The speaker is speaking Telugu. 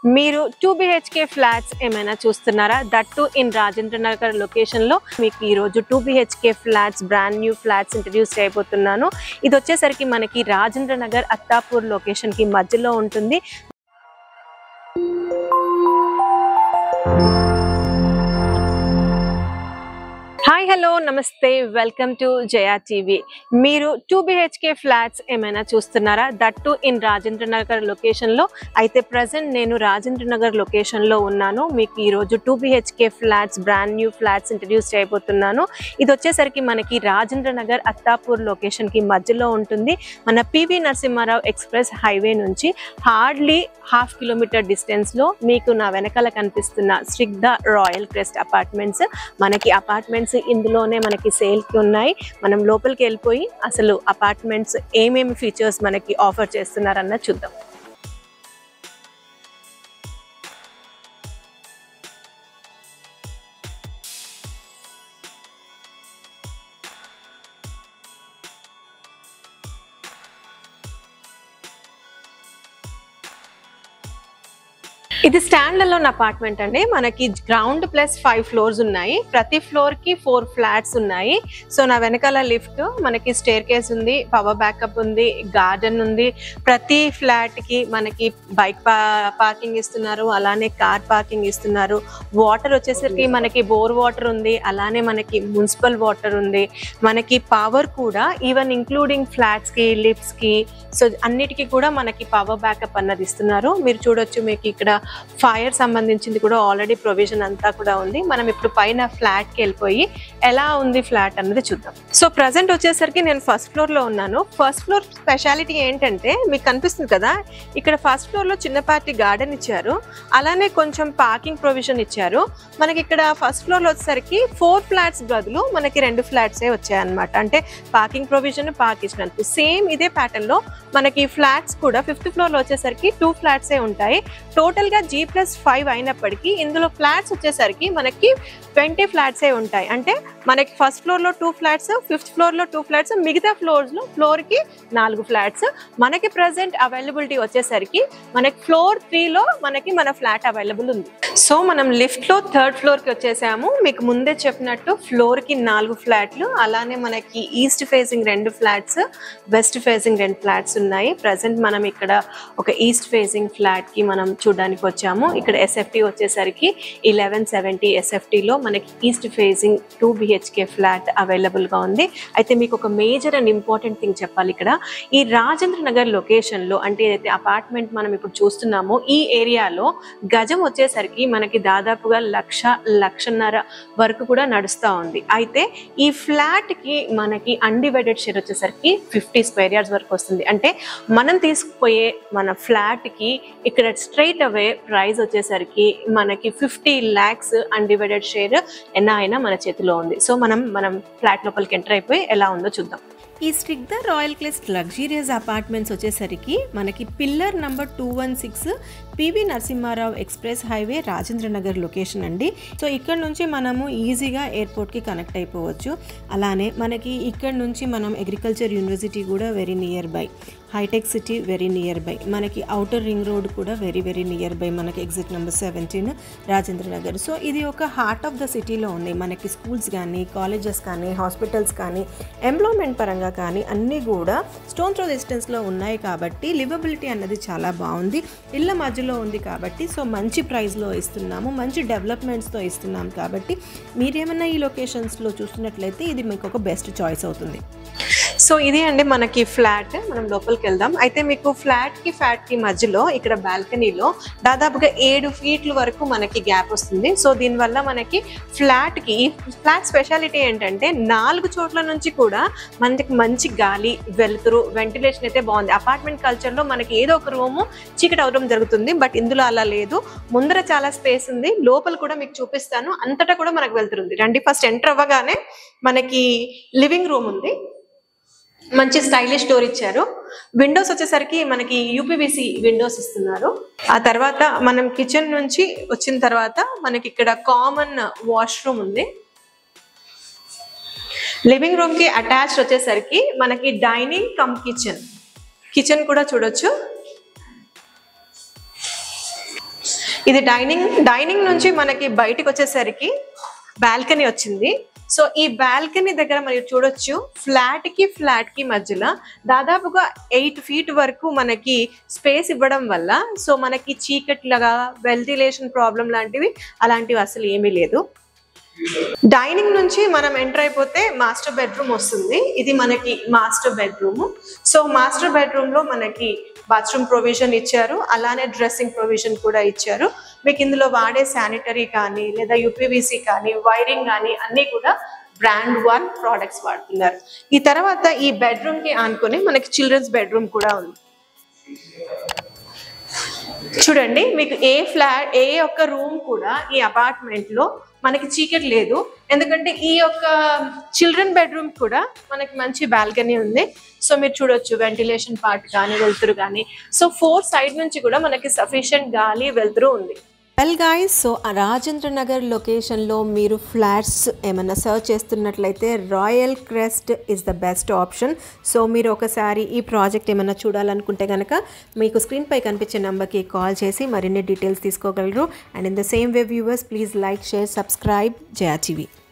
మీరు టూ బిహెచ్కే ఫ్లాట్స్ ఏమైనా చూస్తున్నారా that too in Rajendra Nagar location లో మీకు ఈ రోజు two BHK flats brand new flats introduce చేయబోతున్నాను ఇది వచ్చేసరికి మనకి రాజేంద్ర నగర్ అత్తాపూర్ లొకేషన్ కి మధ్యలో ఉంటుంది హాయ్ హలో నమస్తే వెల్కమ్ టు జయా టీవీ మీరు టూ బిహెచ్కే ఫ్లాట్స్ ఏమైనా చూస్తున్నారా that too in Rajendra Nagar location లో అయితే ప్రజెంట్ నేను రాజేంద్ర నగర్ లొకేషన్ లో ఉన్నాను మీకు ఈ రోజు two BHK flats brand new flats introduce చేయబోతున్నాను ఇది వచ్చేసరికి మనకి రాజేంద్ర నగర్ అత్తాపూర్ లొకేషన్ కి మధ్యలో ఉంటుంది మన పివి నరసింహారావు ఎక్స్ప్రెస్ హైవే నుంచి హార్డ్లీ హాఫ్ కిలోమీటర్ డిస్టెన్స్ లో మీకు నా వెనకాల కనిపిస్తున్న స్ట్రిగ్ద రాయల్ క్రెస్ట్ అపార్ట్మెంట్స్ మనకి అపార్ట్మెంట్స్ ఇందులోనే మనకి సేల్ కి ఉన్నాయి మనం లోపలికి వెళ్ళిపోయి అసలు అపార్ట్మెంట్స్ ఏమేమి ఫీచర్స్ మనకి ఆఫర్ చేస్తున్నారన్న చూద్దాం ఇది స్టాండ్ అలోన్ అపార్ట్మెంట్ అండి మనకి గ్రౌండ్ ప్లస్ ఫైవ్ ఫ్లోర్స్ ఉన్నాయి ప్రతి ఫ్లోర్ కి ఫోర్ ఫ్లాట్స్ ఉన్నాయి సో నా వెనకాల లిఫ్ట్ మనకి స్టేర్ కేస్ ఉంది పవర్ బ్యాకప్ ఉంది గార్డెన్ ఉంది ప్రతి ఫ్లాట్ కి మనకి బైక్ పార్కింగ్ ఇస్తున్నారు అలానే కార్ పార్కింగ్ ఇస్తున్నారు వాటర్ వచ్చేసరికి మనకి బోర్ వాటర్ ఉంది అలానే మనకి మున్సిపల్ వాటర్ ఉంది మనకి పవర్ కూడా ఈవెన్ ఇంక్లూడింగ్ ఫ్లాట్స్ కి లిఫ్ట్స్ కి సో అన్నిటికీ కూడా మనకి పవర్ బ్యాకప్ అన్నది ఇస్తున్నారు మీరు చూడొచ్చు మీకు ఇక్కడ ఫైర్ సంబంధించింది కూడా ఆల్రెడీ ప్రొవిజన్ అంతా కూడా ఉంది మనం ఇప్పుడు పైన ఫ్లాట్ కి వెళ్ళిపోయి ఎలా ఉంది ఫ్లాట్ అన్నది చూద్దాం సో ప్రజెంట్ వచ్చేసరికి నేను ఫస్ట్ ఫ్లోర్ లో ఉన్నాను ఫస్ట్ ఫ్లోర్ స్పెషాలిటీ ఏంటంటే మీకు కనిపిస్తుంది కదా ఇక్కడ ఫస్ట్ ఫ్లోర్ లో చిన్నపాటి గార్డెన్ ఇచ్చారు అలానే కొంచెం పార్కింగ్ ప్రొవిజన్ ఇచ్చారు మనకి ఇక్కడ ఫస్ట్ ఫ్లోర్ లో వచ్చేసరికి ఫోర్ ఫ్లాట్స్ బదులు మనకి రెండు ఫ్లాట్సే వచ్చాయన్నమాట అంటే పార్కింగ్ ప్రొవిజన్ పార్క్ ఇచ్చినందుకు సేమ్ ఇదే ప్యాటర్న్ లో మనకి ఫ్లాట్స్ కూడా ఫిఫ్త్ ఫ్లోర్ లో వచ్చేసరికి టూ ఫ్లాట్సే ఉంటాయి టోటల్ గా జీ ప్లస్ ఫైవ్ అయినప్పటికీ ఇందులో ఫ్లాట్స్ వచ్చేసరికి మనకి ట్వంటీ ఫ్లాట్సే ఉంటాయి అంటే మనకి ఫస్ట్ ఫ్లోర్ లో టూ ఫ్లాట్స్ ఫిఫ్త్ ఫ్లోర్ లో టూ ఫ్లాట్స్ మిగతా ఫ్లోర్స్ లో ఫ్లోర్ కి నాలుగు ఫ్లాట్స్ మనకి ప్రజెంట్ అవైలబిలిటీ వచ్చేసరికి మనకి ఫ్లోర్ త్రీలో మనకి మన ఫ్లాట్ అవైలబుల్ ఉంది సో మనం లిఫ్ట్ లో థర్డ్ ఫ్లోర్ కి వచ్చేసాము మీకు ముందే చెప్పినట్టు ఫ్లోర్ కి నాలుగు ఫ్లాట్లు అలానే మనకి ఈస్ట్ ఫేసింగ్ రెండు ఫ్లాట్స్ వెస్ట్ ఫేసింగ్ రెండు ఫ్లాట్స్ ఉన్నాయి ప్రజెంట్ మనం ఇక్కడ ఒక ఈస్ట్ ఫేసింగ్ ఫ్లాట్ కి మనం చూడడానికి వచ్చాము ఇక్కడ ఎస్ఎఫ్టీ వచ్చేసరికి ఇలెవెన్ సెవెంటీ ఎస్ఎఫ్టీలో మనకి east facing two BHK flat available గా ఉంది అయితే మీకు ఒక మేజర్ అండ్ ఇంపార్టెంట్ థింగ్ చెప్పాలి ఇక్కడ ఈ రాజేంద్ర నగర్ లొకేషన్ లో అంటే ఏదైతే అపార్ట్మెంట్ మనం ఇప్పుడు చూస్తున్నామో ఈ ఏరియాలో గజం వచ్చేసరికి మనకి దాదాపుగా లక్ష లక్షన్నర వరకు కూడా నడుస్తూ ఉంది అయితే ఈ ఫ్లాట్ కి మనకి అన్డివైడెడ్ షేర్ వచ్చేసరికి ఫిఫ్టీ స్క్వేర్ యార్డ్స్ వరకు వస్తుంది అంటే మనం తీసుకుపోయే మన ఫ్లాట్ కి ఇక్కడ స్ట్రైట్ అవే ప్రైస్ వచ్చేసరికి మనకి ఫిఫ్టీ ల్యాక్స్ అన్డివైడెడ్ షేర్ ఎన్నా అయినా మన చేతిలో ఉంది సో మనం మనం ఫ్లాట్ లోపలికి ఎంటర్ అయిపోయి ఎలా ఉందో చూద్దాం ఈ స్ట్రిగ్ద రాయల్ క్లెస్ట్ లగ్జీరియస్ అపార్ట్మెంట్స్ వచ్చేసరికి మనకి pillar number two one six PV Narasimha Rao express highway Rajendra Nagar location అండి సో ఇక్కడ నుంచి మనము ఈజీగా ఎయిర్పోర్ట్కి కనెక్ట్ అయిపోవచ్చు అలానే మనకి ఇక్కడ నుంచి మనం అగ్రికల్చర్ యూనివర్సిటీ కూడా very near by hitech city very near by మనకి అవుటర్ రింగ్ రోడ్ కూడా వెరీ వెరీ నియర్ బై మనకి exit number seventeen Rajendra Nagar so ఇది ఒక హార్ట్ ఆఫ్ ద సిటీలో ఉంది మనకి స్కూల్స్ కానీ కాలేజెస్ కానీ హాస్పిటల్స్ కానీ ఎంప్లాయ్మెంట్ పరంగా కానీ అన్నీ కూడా స్టోన్ త్రో డిస్టెన్స్లో ఉన్నాయి కాబట్టి లివబిలిటీ అన్నది చాలా బాగుంది ఇళ్ళ మధ్యలో ఉంది కాబట్టి సో మంచి ప్రైస్లో ఇస్తున్నాము మంచి డెవలప్మెంట్స్తో ఇస్తున్నాం కాబట్టి మీరేమన్నా ఈ లొకేషన్స్లో చూస్తున్నట్లయితే ఇది మీకు ఒక బెస్ట్ చాయిస్ అవుతుంది సో ఇది అండి మనకి ఫ్లాట్ మనం లోపలికి వెళ్దాం అయితే మీకు ఫ్లాట్ కి ఫ్లాట్ కి మధ్యలో ఇక్కడ బాల్కనీలో దాదాపుగా ఏడు ఫీట్ల వరకు మనకి గ్యాప్ వస్తుంది సో దీనివల్ల మనకి ఫ్లాట్ కి ఈ ఫ్లాట్ స్పెషాలిటీ ఏంటంటే నాలుగు చోట్ల నుంచి కూడా మనకి మంచి గాలి వెలుతురు వెంటిలేషన్ అయితే బాగుంది అపార్ట్మెంట్ కల్చర్ లో మనకి ఏదో ఒక రూము చీకటి అవడం జరుగుతుంది బట్ ఇందులో అలా లేదు ముందర చాలా స్పేస్ ఉంది లోపల కూడా మీకు చూపిస్తాను అంతటా కూడా మనకు వెళ్తుంది రండి ఫస్ట్ ఎంటర్ అవ్వగానే మనకి లివింగ్ రూమ్ ఉంది మంచి స్టైలిష్ డోర్ ఇచ్చారు విండోస్ వచ్చేసరికి మనకి యూపీవీసీ విండోస్ ఇస్తున్నారు ఆ తర్వాత మనం కిచెన్ నుంచి వచ్చిన తర్వాత మనకి ఇక్కడ కామన్ వాష్రూమ్ ఉంది లివింగ్ రూమ్ కి అటాచ్డ్ వచ్చేసరికి మనకి డైనింగ్ కమ్ కిచెన్ కిచెన్ కూడా చూడొచ్చు ఇది డైనింగ్ డైనింగ్ నుంచి మనకి బయటకు వచ్చేసరికి బాల్కనీ వచ్చింది సో ఈ బాల్కనీ దగ్గర మీరు చూడొచ్చు ఫ్లాట్ కి ఫ్లాట్ కి మధ్యలో దాదాపుగా ఎయిట్ ఫీట్ వరకు మనకి స్పేస్ ఇవ్వడం వల్ల సో మనకి చీకట్లాగా వెంటిలేషన్ ప్రాబ్లం లాంటివి అలాంటివి అసలు ఏమీ లేదు డైనింగ్ నుంచి మనం ఎంటర్ అయిపోతే మాస్టర్ బెడ్రూమ్ వస్తుంది ఇది మనకి master bedroom so master bedroom లో మనకి బాత్రూమ్ ప్రొవిజన్ ఇచ్చారు అలానే డ్రెస్సింగ్ ప్రొవిజన్ కూడా ఇచ్చారు మీకు ఇందులో వాడే శానిటరీ కానీ లేదా యూపీవీసీ కానీ వైరింగ్ కానీ అన్నీ కూడా బ్రాండ్ వన్ ప్రోడక్ట్స్ వాడుతున్నారు ఈ తర్వాత ఈ బెడ్రూమ్ కి ఆనుకొని మనకి చిల్డ్రన్స్ బెడ్రూమ్ కూడా ఉంది చూడండి మీకు ఏ ఫ్లాట్ ఏ ఒక్క రూమ్ కూడా ఈ అపార్ట్మెంట్ లో మనకి చీకటి లేదు ఎందుకంటే ఈ యొక్క చిల్డ్రన్ బెడ్రూమ్ కూడా మనకి మంచి బాల్కనీ ఉంది సో మీరు చూడొచ్చు వెంటిలేషన్ పార్ట్ కానీ వెలుతురు కానీ సో ఫోర్ సైడ్ నుంచి కూడా మనకి సఫిషియంట్ గాలి వెలుతురు ఉంది వెల్ గాయస్ సో ఆ రాజేంద్ర నగర్ లొకేషన్లో మీరు ఫ్లాట్స్ ఏమైనా సర్చ్ చేస్తున్నట్లయితే royal crest is the best option so మీరు ఒకసారి ఈ ప్రాజెక్ట్ ఏమైనా చూడాలనుకుంటే కనుక మీకు స్క్రీన్పై కనిపించే నెంబర్కి కాల్ చేసి మరిన్ని డీటెయిల్స్ తీసుకోగలరు and in the same way viewers please like share subscribe Jaya TV